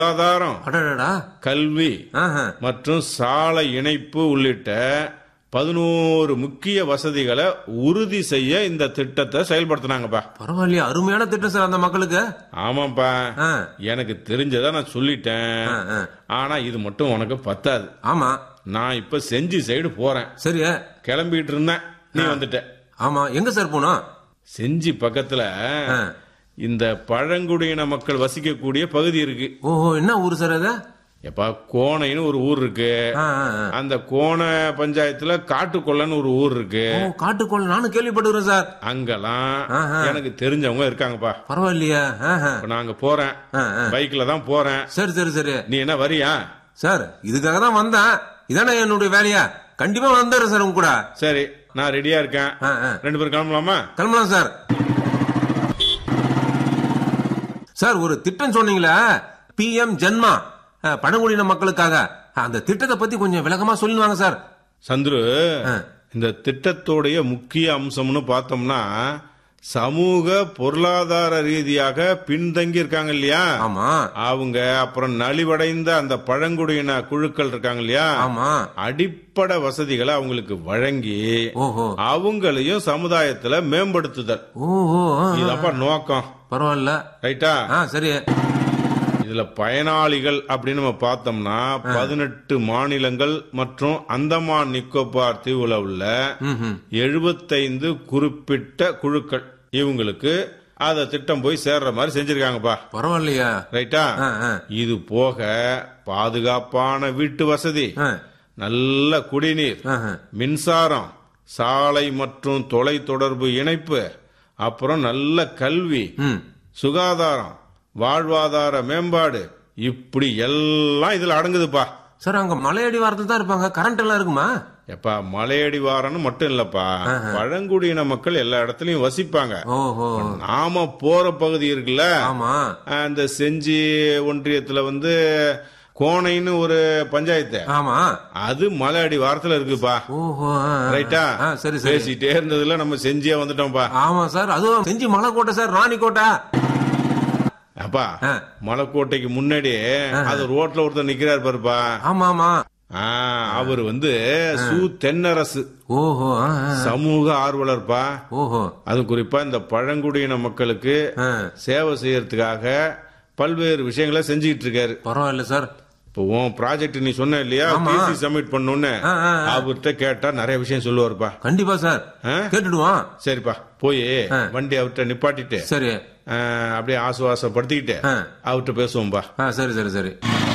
சுகாதாரம் அடடடா கல்வி ஆஹா. மற்றும் சாலை இணைப்பு உள்ளிட்ட பதினோரு முக்கிய வசதிகளை உறுதி செய்ய இந்த திட்டத்தை செயல்படுத்தினாங்கப்பா பரவாயில்லையா அருமையான திட்டம் சார் அந்த மக்களுக்கு ஆமாப்பா ஆ, எனக்கு தெரிஞ்சதை நான் சொல்லிட்டேன் ஆ, ஆ. ஆனா இது மட்டும் உனக்கு பத்தாது ஆமா நான் இப்ப செஞ்சி சைடு போறேன் சரி கிளம்பிட்டு இருந்தேன் நீ வந்துட்ட ஆமா எங்க சார் போனோம் செஞ்சி பக்கத்துல ஆ. இந்த பழங்குடியின மக்கள் வசிக்கக்கூடிய பகுதி இருக்கு ஓஹோ என்ன ஊர் சார் அது எப்பா கோணைன்னு ஒரு ஊர் இருக்கு ஆ, ஆ, ஆ. அந்த கோண பஞ்சாயத்துல காட்டுக்கொள்ளன்னு ஒரு ஊர் இருக்கு ஓ காட்டுக்கோள் நானும் கேள்விப்பட்டுக்கிறேன் சார் அங்கெல்லாம் ஆஹா. எனக்கு தெரிஞ்சவங்க இருக்காங்கப்பா பரவாயில்லையா ஆஹா. இப்ப நாங்க போறேன் ஆ, ஆ. பைக்ல தான் போறேன் சரி சரி சரி நீ என்ன வரியா சார் இதுக்காக தான் வந்தேன் இதானே என்னுடைய வேலையா கண்டிப்பா வந்துடுறேன் சார் உங்க கூட சரி நான் ரெடியா இருக்கேன் ஆ, ஆ. ரெண்டு பேரும் கிளம்பலாமா கிளம்பலாம் சார் சார் ஒரு திட்டம் சொன்னீங்களே பிஎம் ஜென்மா அஹ், பழங்குடியின மக்களுக்காக அந்த திட்டத்தை பத்தி கொஞ்சம் விளக்கமா சொல்லுவாங்க சார் சந்துரு ஆ. இந்த திட்டத்தோடைய முக்கிய அம்சம்னு பார்த்தோம்னா சமூக பொருளாதார ரீதியாக பின்தங்கி இருக்காங்க இல்லையா ஆமா அவங்க அப்புறம் நலிவடைந்த அந்த பழங்குடியின குழுக்கள் இருக்காங்க இல்லையா ஆமா அடிப்படை வசதிகளை அவங்களுக்கு வழங்கி ஓஹோ அவங்களையும் சமுதாயத்துல மேம்படுத்துதல் ஓஹோ ஆ, ஆ. இதப்பா நோக்கம் பரவாயில்ல ரைட்டா ஆ சரி இதுல பயனாளிகள் அப்படின்னு நம்ம பார்த்தோம்னா பதினெட்டு மாநிலங்கள் மற்றும் அந்தமான் நிக்கோபார் தீவுல உள்ள ம், ம். எழுபத்தைந்து குறிப்பிட்ட குழுக்கள் இவங்களுக்கு அத திட்டம் போய் சேர்ற மாதிரி செஞ்சிருக்காங்கப்பா பரவாயில்லையா ரைட்டா ஆ, ஆ. இது போக பாதுகாப்பான வீட்டு வசதி ஆ, நல்ல குடிநீர் ஆஹா. மின்சாரம் சாலை மற்றும் தொலை தொடர்பு இணைப்பு அப்புறம் நல்ல கல்வி ம் சுகாதாரம் வாழ்வாதார மேம்பாடு இப்படி எல்லாம் இதுல அடங்குதுப்பா சார் அவங்க மலையடி வாரத்தில் தான் இருப்பாங்க கரண்ட் எல்லாம் இருக்குமா எப்பா மலையடிவாரன்னு மட்டும் இல்லப்பா பழங்குடியின மக்கள் எல்லா இடத்துலயும் வசிப்பாங்க ஓஹோ நாம போற பகுதி இருக்குல்ல ஆமா அந்த செஞ்சி ஒன்றியத்துல வந்து கோணைன்னு ஒரு பஞ்சாயத்து ஆமா அது மலை அடி வாரத்துல இருக்குப்பா ஓஹோ ஆ, ஆ. ரைட்டா ஆ, சரி சரி பேசிட்டே இருந்ததுல நம்ம செஞ்சியா வந்துட்டோம்ப்பா ஆமா சார் அதுவும் செஞ்சு மலைக்கோட்டை சார் ராணிக்கோட்டை அப்பா ஆ. மலைக்கோட்டைக்கு முன்னாடி அது ரோட்ல ஒருத்தர் நிக்கிறாரு பாருப்பா ஆமா ஆமா ஆ, அவர் வந்து சு தென்னரசு ஓஹோ ஆ, ஆ. சமூக ஆர்வலர்ப்பா ஓஹோ அது குறிப்பா இந்த பழங்குடியின மக்களுக்கு ஆ, சேவை செய்யறதுக்காக பல்வேறு விஷயங்களை செஞ்சுக்கிட்டு இருக்காரு பரவாயில்ல சார் இப்போ உன் ப்ராஜெக்ட் நீ சொன்ன இல்லையா ஆமா. டிசி சப்மிட் பண்ணணும்னு ஆ, ஆ, ஆ. அவர்கிட்ட கேட்டா நிறைய விஷயம் சொல்லுவாருப்பா கண்டிப்பா சார் ஆ? கேட்டுடுவோம் சரிப்பா போய் ஆ. வண்டி அவர்கிட்ட நிப்பாட்டிட்டு சரி ஆ, அப்படியே ஆசுவாசப்படுத்திக்கிட்டு ஆ. அவர்கிட்ட பேசுவோம்பா ஆ சரி சரி சரி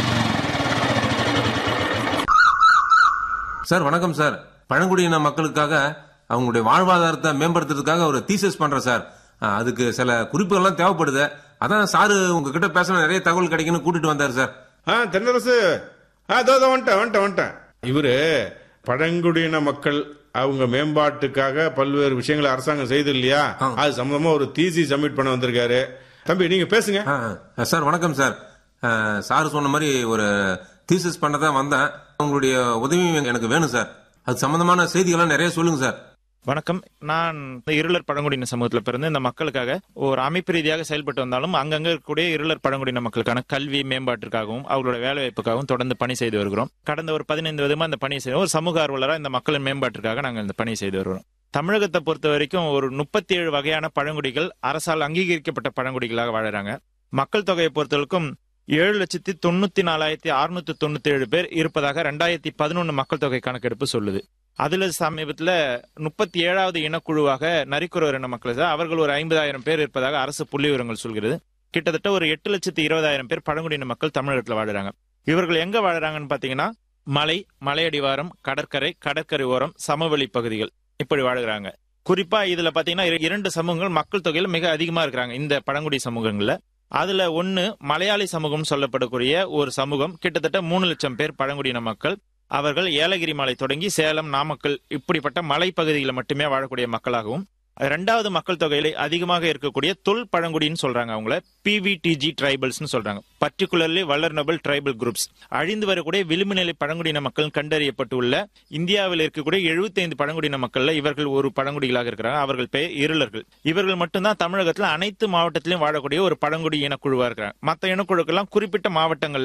சார் வணக்கம் சார் பழங்குடியின மக்களுக்காக அவங்களுடைய வாழ்வாதாரத்தை மேம்படுத்துறதுக்காக ஒரு தீசஸ் பண்றேன் சார் ஆ, அதுக்கு சில குறிப்புகள்லாம் தேவைப்படுது அதான் சாரு உங்ககிட்ட பேச நிறைய தகவல் கிடைக்குன்னு கூட்டிட்டு வந்தார் சார் ஆ தென்னரசு ஆ இதோ இதோ வந்துட்டேன் வந்துட்டேன் வந்துட்டேன் இவரு பழங்குடியின மக்கள் அவங்க மேம்பாட்டுக்காக பல்வேறு விஷயங்களை அரசாங்கம் செய்து இல்லையா ஆ. அது சம்பந்தமா ஒரு தீசி சப்மிட் பண்ண வந்திருக்காரு தம்பி நீங்க பேசுங்க ஆ, ஆ, சார் வணக்கம் சார் ஆ, சார் சொன்ன மாதிரி ஒரு தீசஸ் பண்ண தான் வந்தேன் உங்களுடைய உதவி எனக்கு வேணும் சார் அது சம்பந்தமான செய்திகள்லாம் நிறைய சொல்லுங்க சார் வணக்கம் நான் இந்த இருளர் பழங்குடியின சமூகத்தில் பிறந்து இந்த மக்களுக்காக ஒரு அமைப்பு ரீதியாக செயல்பட்டு வந்தாலும் அங்கங்க இருக்கக்கூடிய இருளர் பழங்குடியின மக்களுக்கான கல்வி மேம்பாட்டிற்காகவும் அவங்களோட வேலைவாய்ப்புக்காகவும் தொடர்ந்து பணி செய்து வருகிறோம் கடந்த ஒரு பதினைந்து வருடமா இந்த பணி செய்ய ஒரு சமூக ஆர்வலராக இந்த மக்களின் மேம்பாட்டிற்காக நாங்கள் இந்த பணி செய்து வருகிறோம் தமிழகத்தை பொறுத்த வரைக்கும் ஒரு முப்பத்தி ஏழு வகையான பழங்குடிகள் அரசால் அங்கீகரிக்கப்பட்ட பழங்குடிகளாக வாழறாங்க மக்கள் தொகையை பொறுத்தவரைக்கும் ஏழு லட்சத்தி தொண்ணூத்தி நாலாயிரத்தி அறுநூத்தி தொண்ணூத்தி ஏழு பேர் இருப்பதாக ரெண்டாயிரத்தி பதினொன்னு மக்கள் தொகை கணக்கெடுப்பு சொல்லுது அதுல சமீபத்துல முப்பத்தி ஏழாவது இனக்குழுவாக நரிக்குறவர் இன மக்கள் தான். அவர்கள் ஒரு ஐம்பதாயிரம் பேர் இருப்பதாக அரசு புள்ளி விவரங்கள் சொல்கிறது கிட்டத்தட்ட ஒரு எட்டு லட்சத்தி இருபதாயிரம் பேர் பழங்குடியின மக்கள் தமிழகத்துல வாழுறாங்க இவர்கள் எங்க வாழுறாங்கன்னு பாத்தீங்கன்னா மலை மலையடிவாரம் கடற்கரை கடற்கரை ஓரம் சமவெளி பகுதிகள் இப்படி வாழுகிறாங்க குறிப்பா இதுல பாத்தீங்கன்னா இர- இரண்டு சமூகங்கள் மக்கள் தொகையில மிக அதிகமா இருக்கிறாங்க இந்த பழங்குடி சமூகங்கள்ல அதுல ஒன்னு மலையாளி சமூகம் சொல்லப்படக்கூடிய ஒரு சமூகம் கிட்டத்தட்ட மூணு லட்சம் பேர் பழங்குடியின மக்கள் அவர்கள் ஏலகிரி மலை தொடங்கி சேலம் நாமக்கல் இப்படிப்பட்ட மலைப்பகுதிகளில் மட்டுமே வாழக்கூடிய மக்களாகவும் ரெண்டாவது மக்கள் தொகையில அதிகமாக இருக்கக்கூடிய தொல் பழங்குடின்னு சொல்றாங்க அவங்கள பிவிடிஜி ட்ரைபல்ஸ்னு சொல்றாங்க பர்டிகுலர்லி வளர்னபிள் ட்ரைபல் குரூப்ஸ் அழிந்து வரக்கூடிய விளிம்புநிலை பழங்குடியின மக்கள் கண்டறியப்பட்டுள்ள இந்தியாவில் இருக்கக்கூடிய 75 பழங்குடியின மக்கள்ல இவர்கள் ஒரு பழங்குடிகளாக இருக்கிறாங்க அவர்கள் பெயர் இருளர்கள் இவர்கள் மட்டும்தான் தமிழகத்துல அனைத்து மாவட்டத்திலும் வாழக்கூடிய ஒரு பழங்குடி இனக்குழுவா இருக்கிறாங்க மற்ற இனக்குழுக்கெல்லாம் குறிப்பிட்ட மாவட்டங்கள்